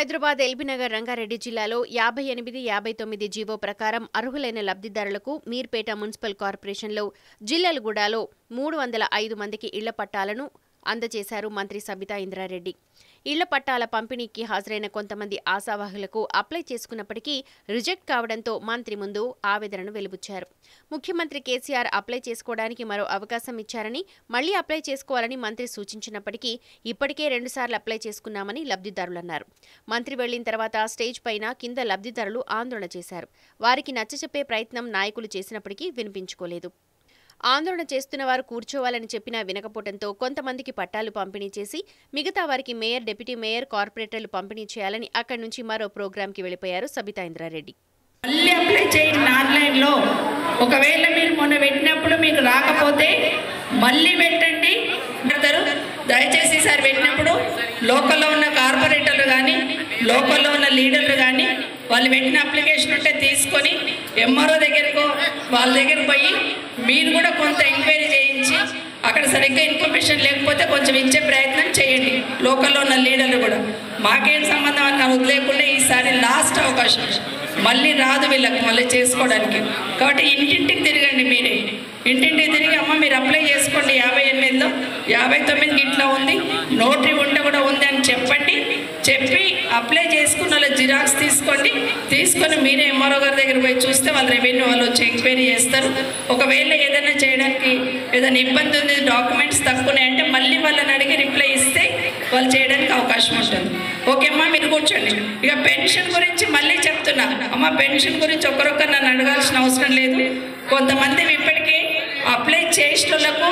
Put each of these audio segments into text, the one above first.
హైదరాబాద్ ఎల్బీనగర్ రంగారెడ్డి జిల్లాలో యాభై ఎనిమిది యాభై తొమ్మిది జీవో ప్రకారం అర్హులైన లబ్ధిదారులకు మీర్పేట మున్సిపల్ కార్పొరేషన్లో జిల్లెలగూడలో మూడు వందల ఐదు మందికి ఇళ్ల పట్టాలను అందజేశారు మంత్రి సబితా ఇంద్రారెడ్డి ఇళ్ల పట్టాల పంపిణీకి హాజరైన కొంతమంది ఆశావాహులకు అప్లై చేసుకున్నప్పటికీ రిజెక్ట్ కావడంతో మంత్రి ముందు ఆవేదనను వెలుబుచ్చారు ముఖ్యమంత్రి కేసీఆర్ అప్లై చేసుకోవడానికి మరో అవకాశం ఇచ్చారని మళ్లీ అప్లై చేసుకోవాలని మంత్రి సూచించినప్పటికీ ఇప్పటికే రెండుసార్లు అప్లై చేసుకున్నామని లబ్ధిదారులన్నారు మంత్రి వెళ్లిన తర్వాత స్టేజ్ పైన కింద లబ్ధిదారులు ఆందోళన చేశారు వారికి నచ్చచెప్పే ప్రయత్నం నాయకులు చేసినప్పటికీ వినిపించుకోలేదు ఆందోళన చేస్తున్న వారు కూర్చోవాలని చెప్పినా వినకపోవడంతో కొంతమందికి పట్టాలు పంపిణీ చేసి మిగతా వారికి మేయర్ డిప్యూటీ మేయర్ కార్పొరేటర్లు పంపిణీ చేయాలని అక్కడి నుంచి మరో ప్రోగ్రాంకి వెళ్లిపోయారు సబితా ఇంద్రారెడ్డి మళ్ళీ అప్లై చేయండి ఆన్లైన్లో ఒకవేళ మీరు మొన్న పెట్టినప్పుడు మీకు రాకపోతే మళ్ళీ పెట్టండి పెడతారు దయచేసి ఈసారి పెట్టినప్పుడు లోకల్లో ఉన్న కార్పొరేటర్లు కానీ లోకల్లో ఉన్న లీడర్లు కానీ వాళ్ళు పెట్టిన అప్లికేషన్ ఉంటే తీసుకొని ఎంఆర్ఓ దగ్గరకు వాళ్ళ దగ్గరకు పోయి మీరు కూడా కొంత ఎంక్వైరీ చేయించి అక్కడ సరిగ్గా ఇన్ఫర్మేషన్ లేకపోతే కొంచెం ఇచ్చే ప్రయత్నం చేయండి లోకల్లో ఉన్న లీడర్లు కూడా మాకేం సంబంధం అని వదిలేకుండా ఈసారి లాస్ట్ అవకాశం మళ్ళీ రాదు వీళ్ళకి మళ్ళీ చేసుకోవడానికి కాబట్టి ఇంటింటికి తిరగండి మీరే ఇంటింటికి తిరిగి అమ్మ మీరు అప్లై చేసుకోండి యాభై ఎనిమిదిలో యాభై తొమ్మిదికి ఇట్లా ఉంది నోటరీ ఉండ కూడా ఉంది అని చెప్పండి చెప్పి అప్లై చేసుకున్న వాళ్ళ జిరాక్స్ తీసుకోండి తీసుకొని మీరే ఎంఆర్ఓ గారి దగ్గర పోయి చూస్తే వాళ్ళ రెవెన్యూ వాళ్ళు వచ్చి ఎంక్వైరీ చేస్తారు ఒకవేళ ఏదైనా చేయడానికి ఏదైనా ఇబ్బంది ఉంది డాక్యుమెంట్స్ తక్కువనే అంటే మళ్ళీ వాళ్ళని అడిగి రిప్లై ఇస్తే వాళ్ళు చేయడానికి అవకాశం ఉంటుంది ఓకే అమ్మా మీరు కూర్చోండి ఇక పెన్షన్ గురించి మళ్ళీ చెప్తున్నా అమ్మ పెన్షన్ గురించి ఒకరొకరు నన్ను అడగాల్సిన అవసరం లేదు కొంతమంది ఇప్పటికే అప్లై చేసేటోళ్ళకు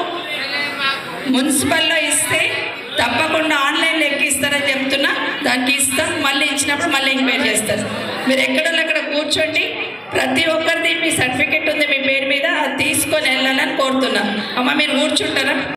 మున్సిపల్లో ఇస్తే తప్పకుండా ఆన్లైన్లో ఎక్కిస్తారని చెప్తున్నా దానికి ఇస్తాం మళ్ళీ ఇచ్చినప్పుడు మళ్ళీ ఎంక్వైరీ చేస్తారు మీరు ఎక్కడో అక్కడ కూర్చోండి ప్రతి ఒక్కరిది మీ సర్టిఫికెట్ ఉంది మీ పేరు మీద అది తీసుకొని వెళ్ళాలని కోరుతున్నా అమ్మ మీరు కూర్చుంటారా